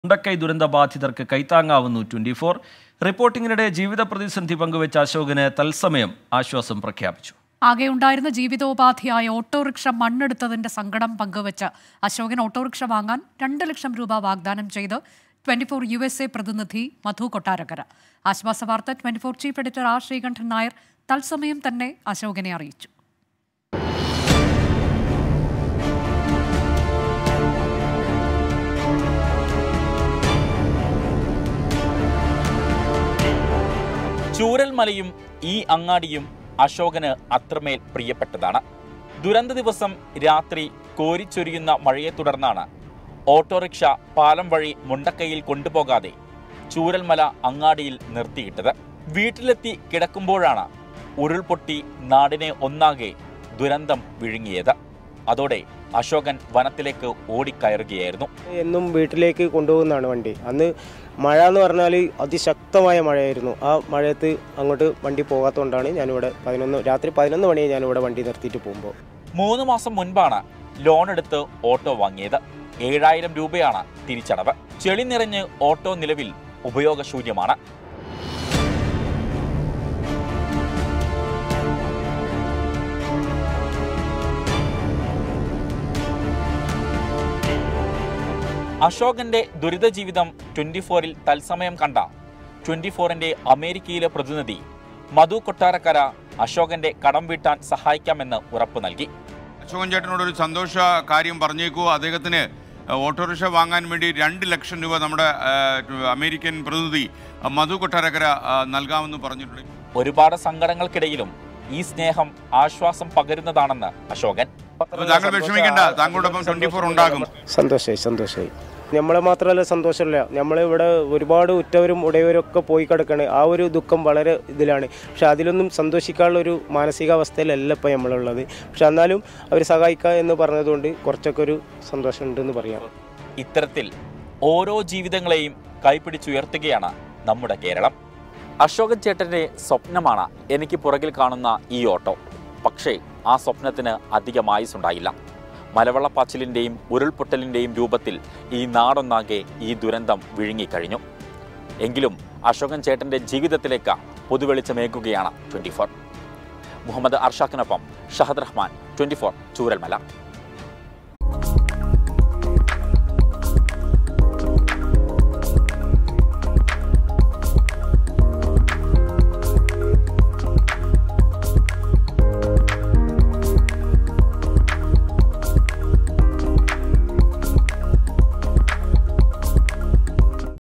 മുണ്ടക്കൈ ദുരന്ത ബാധിതർക്ക് കൈത്താങ്ങാവുന്നു twenty four റിപ്പോർട്ടിങ്ങിനിടെ ജീവിത പ്രതിസന്ധി പങ്കുവെച്ച അശോകന് തത്സമയം ആശ്വാസം പ്രഖ്യാപിച്ചു ആകെ ഉണ്ടായിരുന്ന ജീവിതോപാധിയായ ഓട്ടോറിക്ഷ മണ്ണെടുത്തതിന്റെ സങ്കടം പങ്കുവച്ച് അശോകൻ ഓട്ടോറിക്ഷ വാങ്ങാൻ രണ്ട് ലക്ഷം രൂപ വാഗ്ദാനം ചെയ്ത് twenty four U S A പ്രതിനിധി മധു കൊട്ടാരക്കര ആശ്വാസ വാർത്ത twenty four chief editor R Sreekandan Nair തത്സമയം തന്നെ അശോകനെ അറിയിച്ചു ചൂരൽമലയും ഈ അങ്ങാടിയും അശോകന് അത്രമേൽ പ്രിയപ്പെട്ടതാണ് ദുരന്ത ദിവസം രാത്രി കോരിച്ചൊരിയുന്ന മഴയെ തുടർന്നാണ് ഓട്ടോറിക്ഷ പാലം വഴി മുണ്ടക്കൈയിൽ കൊണ്ടുപോകാതെ ചൂരൽമല അങ്ങാടിയിൽ നിർത്തിയിട്ടത് വീട്ടിലെത്തി കിടക്കുമ്പോഴാണ് ഉരുൾപൊട്ടി നാടിനെ ഒന്നാകെ ദുരന്തം വിഴുങ്ങിയത് അതോടെ അശോകൻ വനത്തിലേക്ക് ഓടിക്കയറുകയായിരുന്നു എന്നും വീട്ടിലേക്ക് കൊണ്ടുപോകുന്നതാണ് വണ്ടി അന്ന് മഴ എന്ന് പറഞ്ഞാൽ അതിശക്തമായ മഴയായിരുന്നു ആ മഴയത്ത് അങ്ങോട്ട് വണ്ടി പോകാത്തതുകൊണ്ടാണ് ഞാനിവിടെ പതിനൊന്ന് രാത്രി പതിനൊന്ന് മണിയെ ഞാനിവിടെ വണ്ടി നിർത്തിയിട്ട് പോകുമ്പോൾ മൂന്ന് മാസം മുൻപാണ് ലോൺ എടുത്ത് ഓട്ടോ വാങ്ങിയത് ഏഴായിരം രൂപയാണ് തിരിച്ചടവ് ചെളി നിറഞ്ഞ് ഓട്ടോ നിലവിൽ ഉപയോഗശൂന്യമാണ് അശോകന്റെ ദുരിത ജീവിതം ട്വന്റി ഫോറിൽ തത്സമയം കണ്ട ട്വന്റി ഫോറിന്റെ അമേരിക്കയിലെ പ്രതിനിധി മധു കൊട്ടാരക്കര അശോകന്റെ കടം വീട്ടാൻ സഹായിക്കാമെന്ന് ഉറപ്പു നൽകി അശോകൻ ചേട്ടനോട് ഒരു സന്തോഷ കാര്യം പറഞ്ഞേക്കൂ അദ്ദേഹത്തിന് ഓട്ടോറിക്ഷ വാങ്ങാൻ വേണ്ടി രണ്ട് ലക്ഷം രൂപ നമ്മുടെ ആ, അമേരിക്കൻ പ്രതിനിധി ആ, മധു കൊട്ടാരക്കര ആ, നൽകാമെന്ന് പറഞ്ഞിട്ടുണ്ട് ഒരുപാട് സങ്കടങ്ങൾക്കിടയിലും ഈ സ്നേഹം ആശ്വാസം പകരുന്നതാണെന്ന് അശോകൻ അപ്പോൾ താങ്കൾ വിഷമിക്കേണ്ട താങ്കളോടൊപ്പം ട്വന്റി ഫോർ ഉണ്ടാകും സന്തോഷമായി സന്തോഷമായി നമ്മളെ മാത്രമല്ല സന്തോഷമില്ല നമ്മളിവിടെ ഒരുപാട് ഉറ്റവരും ഉടയവരും ഒക്കെ പോയി കിടക്കുകയാണ് ആ ഒരു ദുഃഖം വളരെ ഇതിലാണ് പക്ഷെ അതിലൊന്നും സന്തോഷിക്കാനുള്ള ഒരു മാനസികാവസ്ഥയിലല്ല ഇപ്പോൾ നമ്മളുള്ളത് പക്ഷെ എന്നാലും അവർ സഹായിക്കുക എന്ന് പറഞ്ഞതുകൊണ്ട് കുറച്ചൊക്കെ ഒരു സന്തോഷമുണ്ടെന്ന് പറയാം ഇത്തരത്തിൽ ഓരോ ജീവിതങ്ങളെയും കൈപ്പിടിച്ചുയർത്തുകയാണ് നമ്മുടെ കേരളം അശോകൻ ചേട്ടന്റെ സ്വപ്നമാണ് എനിക്ക് പുറകിൽ കാണുന്ന ഈ ഓട്ടോ പക്ഷേ ആ സ്വപ്നത്തിന് അധികം ആയുസുണ്ടായില്ല മലവെള്ളപ്പാച്ചിലിൻ്റെയും ഉരുൾപൊട്ടലിൻ്റെയും രൂപത്തിൽ ഈ നാടൊന്നാകെ ഈ ദുരന്തം വിഴുങ്ങിക്കഴിഞ്ഞു എങ്കിലും അശോകൻ ചേട്ടന്റെ ജീവിതത്തിലേക്ക് പുതുവെളിച്ചമേകുകയാണ് ട്വൻറ്റി ഫോർ മുഹമ്മദ് അർഷാഖിനൊപ്പം ഷഹദ് റഹ്മാൻ ട്വൻറ്റി ഫോർ ചൂരൽമല